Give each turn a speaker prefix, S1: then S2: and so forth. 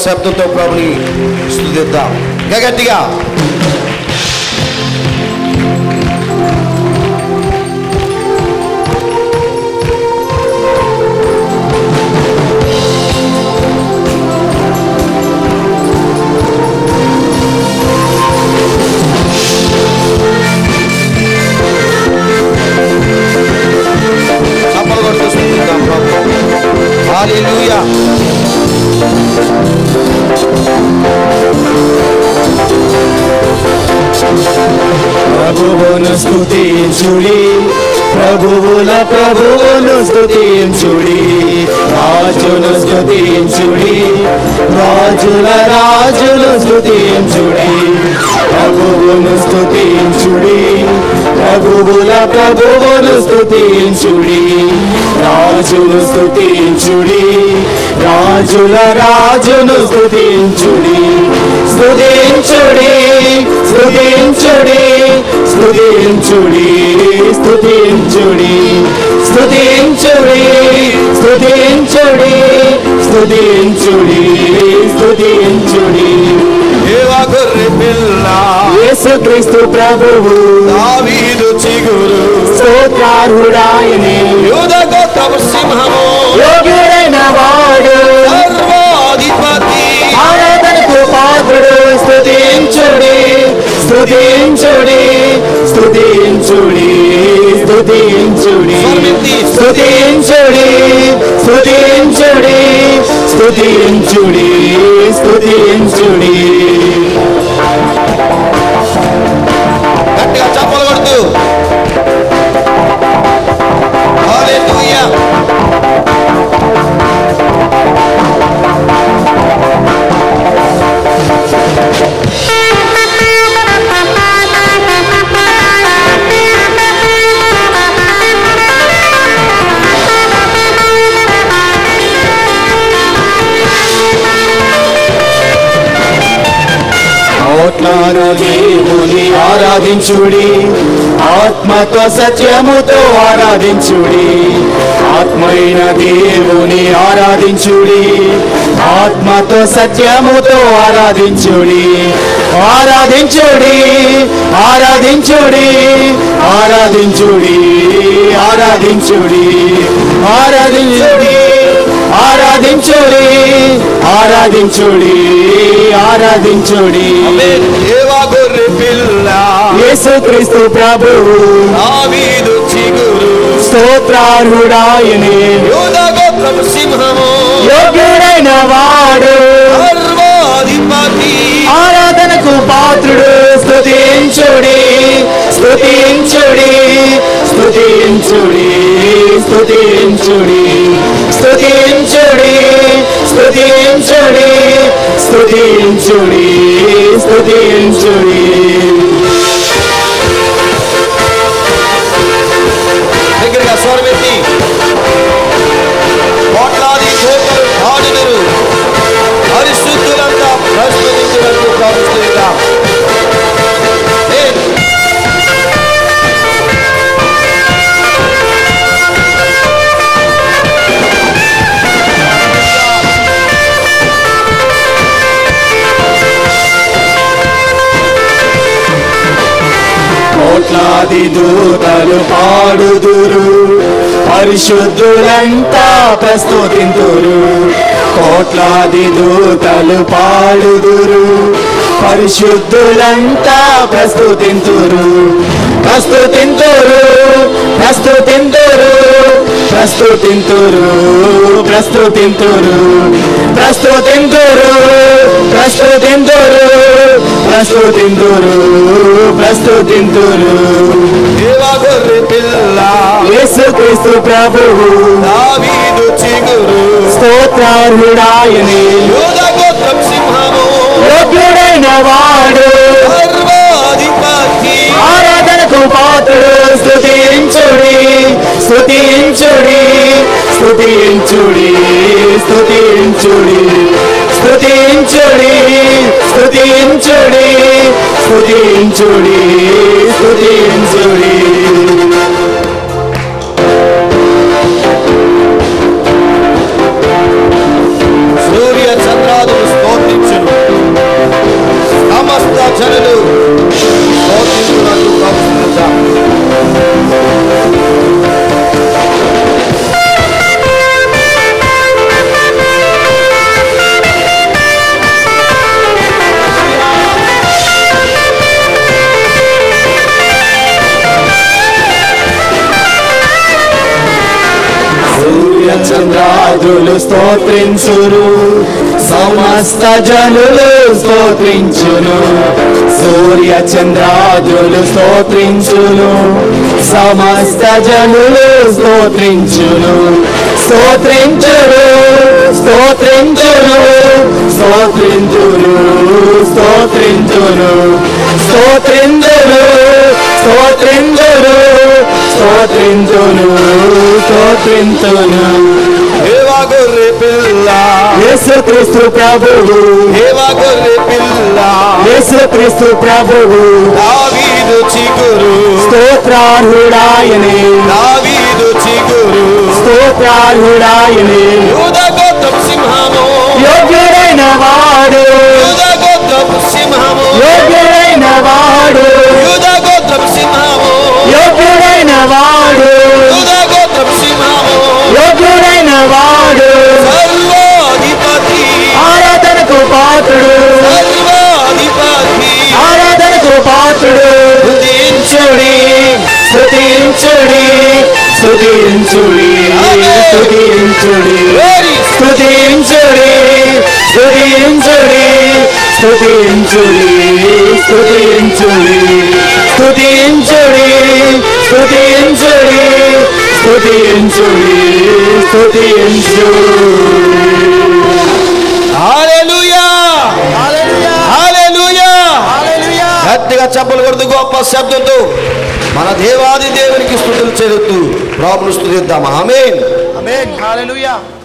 S1: శబ్దంతో ప్రభుని స్తుతిద్దాం ఇంకా గట్టిగా చప్పలు కొడుతూ స్తుతిద్దాం ప్రభు హల్లెలూయా
S2: ప్రభువును స్తుతించుడి ప్రభువుల ప్రభువును స్తుతించుడి రాజును స్తుతించుడి రాజుల రాజును స్తుతించుడి ప్రభువును స్తుతించుడి ప్రభువుల ప్రభువును స్తుతించుడి రాజును స్తుతించుడి రాజుల రాజును స్తుతించుడి స్తుతించుడి స్తుతించుడి స్తుతించుడి స్తుతించుడి స్తుతించుడి స్తుతించుడి స్తుతించుడి స్తుతించుడి
S1: దేవా గొర్రె పిల్ల
S2: యేసుక్రీస్తు ప్రభువు
S1: దావీదు చిగురు
S2: స్తోత్రార్హుడాయని
S1: యూద గోత్రపు సింహము
S2: యోగ్యుడైన వాడు
S1: సర్వాధిపతి
S2: ఆరాధనకు పాత్రుడు స్తుతించుడి స్తుతించుడి స్తుతించుడి స్తుతించుడి
S1: స్వరమెత్తి.
S2: స్తుతించుడి స్తుతించుడి స్తుతించుడి స్తుతించుడి
S1: గట్టిగా చప్పలు కొడుతూ హల్లెలూయా
S2: కోట్లాను దేవుని ఆరాధించుడి ఆత్మతో సత్యముతో ఆరాధించుడి ఆత్మైన దేవుని ఆరాధించుడి ఆత్మతో సత్యముతో ఆరాధించుడి ఆరాధించుడి ఆరాధించుడి ఆరాధించుడి ఆరాధించుడి ఆరాధించుడి ఆరాధించుడి ఆరాధించుడి ఆరాధించుడి
S1: దేవా గొర్రె పిల్ల
S2: యేసుక్రీస్తు ప్రభువు
S1: దావీదు చిగురు
S2: స్తోత్రార్హుడాయని
S1: యూద గోత్రపు సింహము
S2: యోగ్యుడైన వాడు
S1: సర్వాధిపతి
S2: ఆరాధనకు పాత్రుడు స్తుతించుడి స్తుతించుడి స్తుతించుడి స్తుతించుడి స్తుతించుడి స్తుతించుడి స్తుతించుడి స్తుతించుడి
S1: దగ్గరగా స్వరమెత్తి కోట్లాది కోటలు ఆడుదురు పరిశుద్ధులంతా ప్రస్తుతించినట్టు ప్రభుత్వంగా
S2: కోట్లాది దూతలు పాడుదురు పరిశుద్ధులంతా ప్రస్తుతింతురు కోట్లాది దూతలు పాడుదురు పరిశుద్ధులంతా ప్రస్తుతింతురు ప్రస్తుతింతురు ప్రస్తుతింతురు ప్రస్తుతింతురు ప్రస్తుతింతురు ప్రస్తుతింతురు ప్రస్తుతింతురు ప్రస్తుతింతురు ప్రస్తుతింతురు
S1: దేవా గొర్రె పిల్ల
S2: యేసుక్రీస్తు ప్రభువు
S1: దావీదు చిగురు
S2: స్తోత్రార్హుడాయని
S1: యూద గోత్రం సింహము
S2: యోగ్యుడైన వాడు
S1: సర్వాధిపతి
S2: ఆరాధనకు పాత్రుడు స్తుతించుడి స్తుతించుడి స్తుతించుడి స్తుతించుడి స్తుతించుడి స్తుతించుడి స్తుతించుడి స్తుతించుడి
S1: సూర్య చంద్రాదులు స్తోత్రం
S2: చంద్రాదులు స్తోత్రించును సమస్త జనులు స్తోత్రించును సూర్య చంద్రాదులు స్తోత్రించును సమస్త జనులు స్తోత్రించును స్తోత్రించును స్తోత్రించును స్తోత్రించును స్తోత్రించును స్తోత్రించును స్తోత్రించును స్తోత్రించును స్తోత్రించును
S1: దేవా గొర్రె పిల్ల
S2: యేసుక్రీస్తు ప్రభువు
S1: దేవా గొర్రె పిల్ల
S2: యేసుక్రీస్తు ప్రభువు
S1: దావీదు చిగురు
S2: స్తోత్రార్హుడాయనే
S1: దావీదు చిగురు
S2: స్తోత్రార్హుడాయనే
S1: యూద గోత్రపు సింహము
S2: యోగ్యుడైన వాడు
S1: యూద గోత్రపు సింహము
S2: యోగ్యుడైన వాడు
S1: యూద గోత్రపు సింహము
S2: యోగ్యుడైన వాడు
S1: యూద గోత్రపు సింహము
S2: యోగ్యుడైన వాడు
S1: సర్వాధిపతి
S2: ఆరాధనకు పాత్రుడు
S1: సర్వాధిపతి
S2: ఆరాధనకు పాత్రుడు
S1: స్తుతించుడి
S2: స్తుతించుడి స్తుతించుడి స్తుతించుడి
S1: Glory.
S2: స్తుతించుడి స్తుతించుడి స్తుతించుడి స్తుతించుడి స్తుతించుడి స్తుతించుడి స్తుతించుడి స్తుతించుడి
S1: హల్లెలూయా హల్లెలూయా గట్టిగా చెప్పలు కొడుతూ గొప్ప శబ్దంతో మన దేవాది దేవునికి స్థుతులు చెల్లుతూ ప్రభును స్థుతిద్దాం ఆమేన్
S2: ఆమేన్ హల్లెలూయా